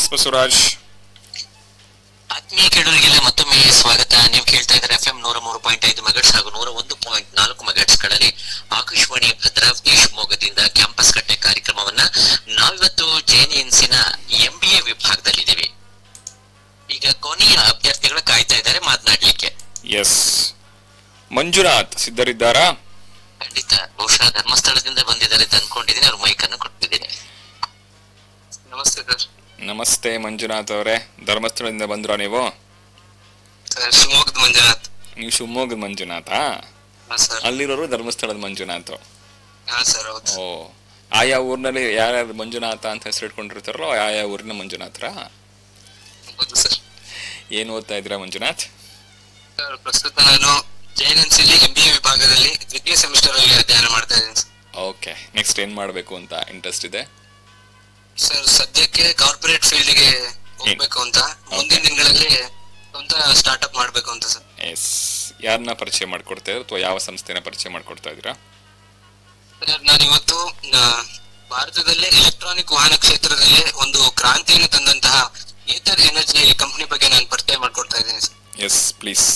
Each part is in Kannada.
ಬಸವರಾಜ್ ಆತ್ಮೀಯ ಕೇಳುಗರಿಗೆಲ್ಲ ಮತ್ತೊಮ್ಮೆ ಸ್ವಾಗತ ನೀವು ಕೇಳ್ತಾ ಇದ್ದಾರೆ ಎಫ್ ಎಂ ನೂರ ಮೂರು ಪಾಯಿಂಟ್ ಐದು ಮೆಗಾಟ್ಸ್ ಹಾಗೂ ನೂರ ಒಂದು ಪಾಯಿಂಟ್ ನಾಲ್ಕು ಮೆಗಾಟ್ಸ್ ಗಳಲ್ಲಿ ಆಕಾಶವಾಣಿ ಭದ್ರಾವತಿ ಶಿವಮೊಗ್ಗದಿಂದ ಕ್ಯಾಂಪಸ್ ಕಟ್ಟೆ ಕಾರ್ಯಕ್ರಮವನ್ನ ನಾವಿವತ್ತು ಜೆಎನ್ಎನ್ಸಿನ ಎಂ ಬಿ ಎ ವಿಭಾಗದಲ್ಲಿದ್ದೀವಿ ಈಗ ಕೊನೆಯ ಅಭ್ಯರ್ಥಿಗಳು ಕಾಯ್ತಾ ಇದ್ದಾರೆ ಮಾತನಾಡ್ಲಿಕ್ಕೆ ಎಸ್ ಮಂಜುನಾಥ್ ಸಿದ್ಧರಿದ್ದಾರಾ ಖಂಡಿತ ಬಹುಶಃ ಧರ್ಮಸ್ಥಳದಿಂದ ಬಂದಿದ್ದಾರೆ ಅಂತ ಅನ್ಕೊಂಡಿದ್ದೀನಿ ಅವ್ರ ಮೈಕ್ ಅನ್ನು ಕೊಟ್ಟಿದ್ದೀನಿ ನಮಸ್ತೆ ಸರ್ ನಮಸ್ತೆ ಮಂಜುನಾಥ್ ಅವರೇ ಧರ್ಮಸ್ಥಳದಿಂದ ಬಂದ್ರಾ ನೀವು ಸರ್ ಶಿವಮೊಗ್ಗದ ಮಂಜುನಾಥ್ ನೀವು ಶಿವಮೊಗ್ಗದ ಮಂಜುನಾಥಾ ಹಾ ಸರ್ ಅಲ್ಲಿರೋರು ಧರ್ಮಸ್ಥಳದ ಮಂಜುನಾಥ್ ಹಾ ಸರ್ ಹೌದು ಓ ಆಯಾ ಊರಿನಲ್ಲಿ ಯಾರ್ಯಾರು ಮಂಜುನಾಥ ಅಂತ ಹೆಸರು ಇಟ್ಕೊಂಡಿರ್ತಾರಲ್ಲ ಆಯಾ ಊರಿನ ಮಂಜುನಾಥರ ಹೌದು ಸರ್ ಏನು ಓದ್ತಾ ಇದ್ದೀರಾ ಮಂಜುನಾಥ್ ಸರ್ ಪ್ರಸ್ತುತ ನಾನು ಜೈನನ್ಸಿಲಿ ಎಂ ಬಿ ಎ ವಿಭಾಗದಲ್ಲಿ ದ್ವಿತೀಯ ಸೆಮಿಸ್ಟರ್ ಅಲ್ಲಿ ಅಧ್ಯಯನ ಮಾಡ್ತಾ ಇದ್ದೀನಿ ಓಕೆ ನೆಕ್ಸ್ಟ್ ಏನು ಮಾಡಬೇಕು ಅಂತ ಇಂಟ್ರೆಸ್ಟ್ ಇದೆ ಸರ್ ಸದ್ಯಕ್ಕೆ ಕಾರ್ಪೊರೇಟ್ ಫೀಲ್ಡ್ ಗೆ ಹೋಗ್ಬೇಕು ಅಂತ ಮುಂದಿನ ದಿನಗಳಲ್ಲಿ ಸ್ವಂತ ಸ್ಟಾರ್ಟ್ಅಪ್ ಮಾಡ್ಬೇಕು ಅಂತ ಸರ್ ಎಸ್ ಯಾರನ್ನ ಪರಿಚಯ ಮಾಡ್ಕೊಡ್ತಾ ಇದ್ದೀರಾ ಅಥವಾ ಯಾವ ಸಂಸ್ಥೆನ ಪರಿಚಯ ಮಾಡ್ಕೊಡ್ತಾ ಇದ್ದೀರಾ ಸರ್ ನಾನು ಇವತ್ತು ಆ, ಭಾರತದಲ್ಲೇ ಎಲೆಕ್ಟ್ರಾನಿಕ್ ವಾಹನ ಕ್ಷೇತ್ರದಲ್ಲಿ ಒಂದು ಕ್ರಾಂತಿಯನ್ನು ತಂದಂತಹ ಏತರ್ ಎನರ್ಜಿ ಕಂಪನಿ ಬಗ್ಗೆ ನಾನು ಪರಿಚಯ ಮಾಡ್ಕೊಡ್ತಾ ಇದ್ದೀನಿ ಸರ್ ಎಸ್ ಪ್ಲೀಸ್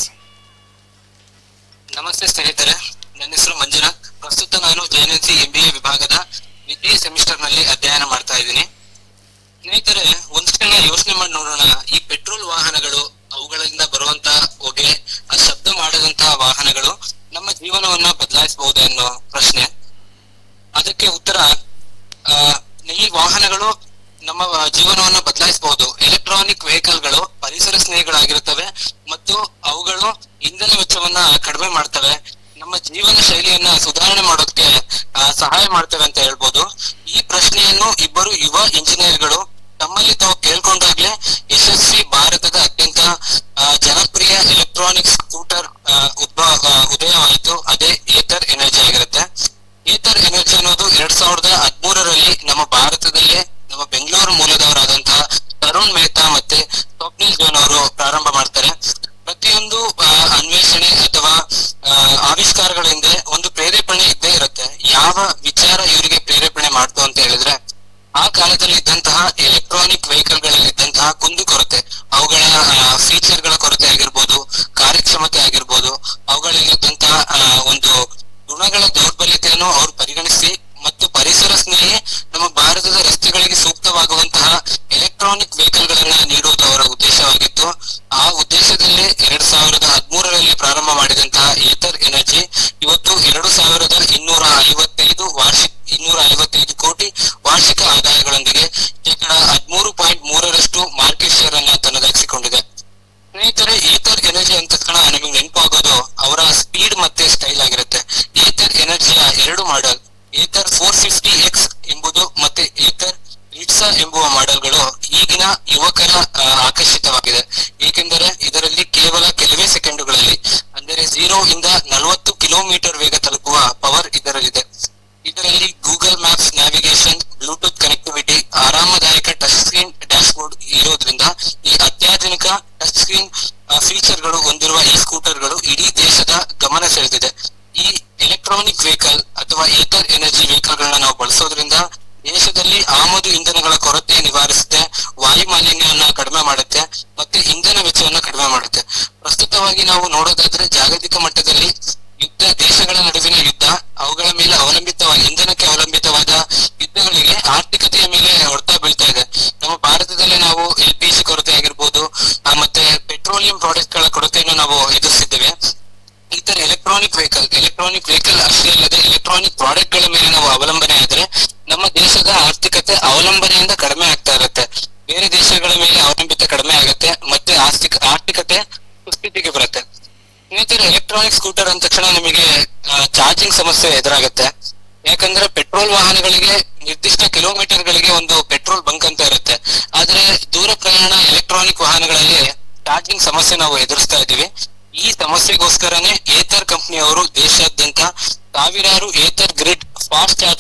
ನಮಸ್ತೆ ಸ್ನೇಹಿತರೆ ನನ್ನ ಹೆಸರು ಮಂಜುನಾಥ್ ಪ್ರಸ್ತುತ ನಾನು ಜೆಎನ್ಎನ್ಸಿ ಎಂ ಬಿ ಎ ವಿಭಾಗದ ದ್ವಿತೀಯ ಸೆಮಿಸ್ಟರ್ ನಲ್ಲಿ ಅಧ್ಯಯನ ಮಾಡ್ತಾ ಇದ್ದೀನಿ ಸ್ನೇಹಿತರೆ ಒಂದ್ ಕ್ಷಣ ಯೋಚನೆ ಮಾಡಿ ನೋಡೋಣ ಈ ಪೆಟ್ರೋಲ್ ವಾಹನಗಳು ಅವುಗಳಿಂದ ಬರುವಂತ ಹೊಗೆ ಆ ಶಬ್ದ ಮಾಡದಂತಹ ವಾಹನಗಳು ನಮ್ಮ ಜೀವನವನ್ನ ಬದಲಾಯಿಸಬಹುದೇ ಅನ್ನೋ ಪ್ರಶ್ನೆ ಅದಕ್ಕೆ ಉತ್ತರ ಆ, ಈ ವಾಹನಗಳು ನಮ್ಮ ಜೀವನವನ್ನ ಬದಲಾಯಿಸಬಹುದು ಎಲೆಕ್ಟ್ರಾನಿಕ್ ವೆಹಿಕಲ್ಗಳು ಪರಿಸರ ಸ್ನೇಹಿಗಳಾಗಿರುತ್ತವೆ ಮತ್ತು ಅವುಗಳು ಇಂಧನ ವೆಚ್ಚವನ್ನ ಕಡಿಮೆ ಮಾಡ್ತವೆ ನಮ್ಮ ಜೀವನ ಶೈಲಿಯನ್ನ ಸುಧಾರಣೆ ಮಾಡೋದಕ್ಕೆ ಆ, ಸಹಾಯ ಮಾಡ್ತವೆ ಅಂತ ಹೇಳ್ಬೋದು ಈ ಪ್ರಶ್ನೆಯನ್ನು ಇಬ್ಬರು ಯುವ ಇಂಜಿನಿಯರ್ಗಳು ತಮ್ಮಲ್ಲಿ ತಾವು ಕೇಳ್ಕೊಂಡಾಗ್ಲೇ ಯಶಸ್ವಿ ಭಾರತದ ಅತ್ಯಂತ ಆ, ಜನಪ್ರಿಯ ಎಲೆಕ್ಟ್ರಾನಿಕ್ ಸ್ಕೂಟರ್ ಆ, ಉದ್ಭವ ಆ, ಉದಯವಾಯಿತು ಅದೇ ಏತರ್ ಎನರ್ಜಿ ಆಗಿರುತ್ತೆ ಏತರ್ ಎನರ್ಜಿ ಅನ್ನೋದು ಎರಡ್ ಸಾವಿರದ ಹದಿಮೂರರಲ್ಲಿ ನಮ್ಮ ಭಾರತದಲ್ಲೇ ನಮ್ಮ ಬೆಂಗಳೂರು ಮೂಲದವರಾದಂತಹ ತರುಣ್ ಮೆಹ್ತಾ ಮತ್ತೆ ಸ್ವಪ್ನಿಲ್ ಜೋನ್ ಅವರು ಪ್ರಾರಂಭ ಮಾಡ್ತಾರೆ ಪ್ರತಿಯೊಂದು ಆ, ಅನ್ವೇಷಣೆ ಅಥವಾ ಆ, ಆವಿಷ್ಕಾರಗಳ ಹಿಂದೆ ಒಂದು ಪ್ರೇರೇಪಣೆ ಇದ್ದೇ ಇರುತ್ತೆ ಯಾವ ವಿಚಾರ ಇವರಿಗೆ ಪ್ರೇರೇಪಣೆ ಮಾಡ್ತು ಅಂತ ಹೇಳಿದ್ರೆ ಆ ಕಾಲದಲ್ಲಿ ಇದ್ದಂತಹ ಎಲೆಕ್ಟ್ರಾನಿಕ್ ವೆಹಿಕಲ್ ಗಳಲ್ಲಿ ಇದ್ದಂತಹ ಕುಂದುಕೊರತೆ ಅವುಗಳ ಫೀಚರ್ ಗಳ ಕೊರತೆ ಆಗಿರ್ಬೋದು ಕಾರ್ಯಕ್ಷಮತೆ ಆಗಿರ್ಬೋದು ಅವುಗಳಲ್ಲಿದ್ದಂತಹ ಆ, ಒಂದು ಗುಣಗಳ ದೌರ್ಬಲ್ಯತೆಯನ್ನು ಅವರು ಪರಿಗಣಿಸಿ ಮತ್ತು ಪರಿಸರ ಸ್ನೇಹಿ ನಮ್ಮ ಭಾರತದ ರಸ್ತೆಗಳಿಗೆ ಸೂಕ್ತವಾಗುವಂತಹ ಎಲೆಕ್ಟ್ರಾನಿಕ್ ವೆಹಿಕಲ್ ಗಳನ್ನ ನೀಡುವುದು ಅವರ ಉದ್ದೇಶವಾಗಿತ್ತು ಆ ಉದ್ದೇಶದಲ್ಲಿ ಎರಡ್ ಸಾವಿರದ ಹದಿಮೂರರಲ್ಲಿ ಪ್ರಾರಂಭ ಮಾಡಿದಂತಹ ಏತರ್ ಎನರ್ಜಿ ಇವತ್ತು ಎರಡು ಸಾವಿರದ ಇನ್ನೂರ ಐವತ್ತೈದು ವಾರ್ಷಿಕ ಇನ್ನೂರ ಐವತ್ತೈದು ಕೋಟಿ ವಾರ್ಷಿಕ ಆದಾಯಗಳೊಂದಿಗೆ ಶೇಕಡ ಹದಿಮೂರು ಪಾಯಿಂಟ್ ಮೂರರಷ್ಟು ಮಾರ್ಕೆಟ್ ಶೇರ್ ಅನ್ನ ತನ್ನದಾಗಿಸಿಕೊಂಡಿದೆ ಸ್ನೇಹಿತರೆ ಏತರ್ ಎನರ್ಜಿ ಅಂತ ತಕ್ಷಣ ನಮಗೆ ನೆನಪಾಗೋದು ಅವರ ಸ್ಪೀಡ್ ಮತ್ತೆ ಸ್ಟೈಲ್ ಆಗಿರುತ್ತೆ ಏತರ್ ಎನರ್ಜಿಯ ಎರಡು model Ather four fifty X ಎಂಬುದು ಮತ್ತೆ ಏತರ್ ರಿಟ್ಸಾ ಎಂಬುವ ಮಾಡೆಲ್ಗಳು ಈಗಿನ ಯುವಕರ ಆ, ಆಕರ್ಷಿತವಾಗಿದೆ ಏಕೆಂದರೆ ಇದರಲ್ಲಿ ಕೇವಲ ಕೆಲವೇ ಸೆಕೆಂಡುಗಳಲ್ಲಿ ಅಂದರೆ ಝೀರೋ ಇಂದ ನಲವತ್ತು ಕಿಲೋಮೀಟರ್ ವೇಗ ತಲುಪುವ ಪವರ್ ಇದರಲ್ಲಿದೆ ಇದರಲ್ಲಿ Google maps navigation bluetooth connectivity ಆರಾಮದಾಯಕ ಟಚ್ ಸ್ಕ್ರೀನ್ ಡ್ಯಾಶ್ ಬೋರ್ಡ್ ಇರೋದ್ರಿಂದ ಈ ಅತ್ಯಾಧುನಿಕ ಟಚ್ ಸ್ಕ್ರೀನ್ ಫೀಚರ್ಗಳು ಹೊಂದಿರುವ ಈ ಸ್ಕೂಟರ್ಗಳು ಇಡೀ ದೇಶದ ಗಮನ ಸೆಳೆದಿದೆ ಈ ಎಲೆಕ್ಟ್ರಾನಿಕ್ ವೆಹಿಕಲ್ ಅಥವಾ ಏತರ್ ಎನರ್ಜಿ ವೆಹಿಕಲ್ ಗಳನ್ನ ನಾವು ಬಳಸೋದ್ರಿಂದ ದೇಶದಲ್ಲಿ ಆಮದು ಇಂಧನಗಳ ಕೊರತೆ ನಿವಾರಿಸುತ್ತೆ ವಾಯು ಮಾಲಿನ್ಯವನ್ನ ಕಡಿಮೆ ಮಾಡುತ್ತೆ ಮತ್ತೆ ಇಂಧನ ವೆಚ್ಚವನ್ನ ಕಡಿಮೆ ಮಾಡುತ್ತೆ ಪ್ರಸ್ತುತವಾಗಿ ನಾವು ನೋಡೋದಾದ್ರೆ ಜಾಗತಿಕ ಮಟ್ಟದಲ್ಲಿ ಯುದ್ಧ ದೇಶಗಳ ನಡುವಿನ ಯುದ್ಧ ಅವುಗಳ ಮೇಲೆ ಅವಲಂಬಿತವಾಗಿ ಇಂಧನಕ್ಕೆ ಅವಲಂಬಿತವಾದ ಯುದ್ಧಗಳಿಗೆ ಆರ್ಥಿಕತೆಯ ಮೇಲೆ ಹೊಡೆತ ಬೀಳ್ತಾ ಇದೆ ನಮ್ಮ ಭಾರತದಲ್ಲಿ ನಾವು ಎಲ್ ಪಿ ಜಿ ಕೊರತೆ ಆಗಿರ್ಬೋದು ಆ, ಮತ್ತೆ ಪೆಟ್ರೋಲಿಯಂ ಪ್ರಾಡಕ್ಟ್ ಗಳ ಕೊರತೆಯನ್ನು ನಾವು ಎದುರಿಸಿದ್ದೇವೆ ಈ ತರ ಎಲೆಕ್ಟ್ರಾನಿಕ್ ವೆಹಿಕಲ್ ಎಲೆಕ್ಟ್ರಾನಿಕ್ ವೆಹಿಕಲ್ ಅಷ್ಟೇ ಅಲ್ಲದೆ ಎಲೆಕ್ಟ್ರಾನಿಕ್ ಪ್ರಾಡಕ್ಟ್ ಗಳ ಮೇಲೆ ನಾವು ಅವಲಂಬನೆ ಆದ್ರೆ ನಮ್ಮ ದೇಶದ ಆರ್ಥಿಕತೆ ಅವಲಂಬನೆಯಿಂದ ಕಡಿಮೆ ಆಗ್ತಾ ಇರುತ್ತೆ ಬೇರೆ ದೇಶಗಳ ಮೇಲೆ ಅವಲಂಬಿತ ಕಡಿಮೆ ಆಗುತ್ತೆ ಮತ್ತೆ ಆರ್ಥಿಕ ಆರ್ಥಿಕತೆ ಸುಸ್ಥಿತಿಗೆ ಬರುತ್ತೆ ಸ್ನೇಹಿತರೆ ಎಲೆಕ್ಟ್ರಾನಿಕ್ ಸ್ಕೂಟರ್ ಅಂದ ತಕ್ಷಣ ನಿಮಗೆ ಚಾರ್ಜಿಂಗ್ ಸಮಸ್ಯೆ ಎದುರಾಗುತ್ತೆ ಯಾಕಂದ್ರೆ ಪೆಟ್ರೋಲ್ ವಾಹನಗಳಿಗೆ ನಿರ್ದಿಷ್ಟ ಕಿಲೋಮೀಟರ್ ಗಳಿಗೆ ಒಂದು ಪೆಟ್ರೋಲ್ ಬಂಕ್ ಅಂತ ಇರುತ್ತೆ ಆದ್ರೆ ದೂರ ಪ್ರಯಾಣ ಎಲೆಕ್ಟ್ರಾನಿಕ್ ವಾಹನಗಳಲ್ಲಿ ಚಾರ್ಜಿಂಗ್ ಸಮಸ್ಯೆ ನಾವು ಎದುರಿಸ್ತಾ ಇದ್ದೀವಿ ಈ ಸಮಸ್ಯೆಗೋಸ್ಕರನೇ ಏತರ್ ಕಂಪನಿಯವರು ದೇಶಾದ್ಯಂತ ಸಾವಿರಾರು ಏತರ್ ಗ್ರಿಡ್ ಫಾಸ್ಟ್ ಚಾರ್ಜ್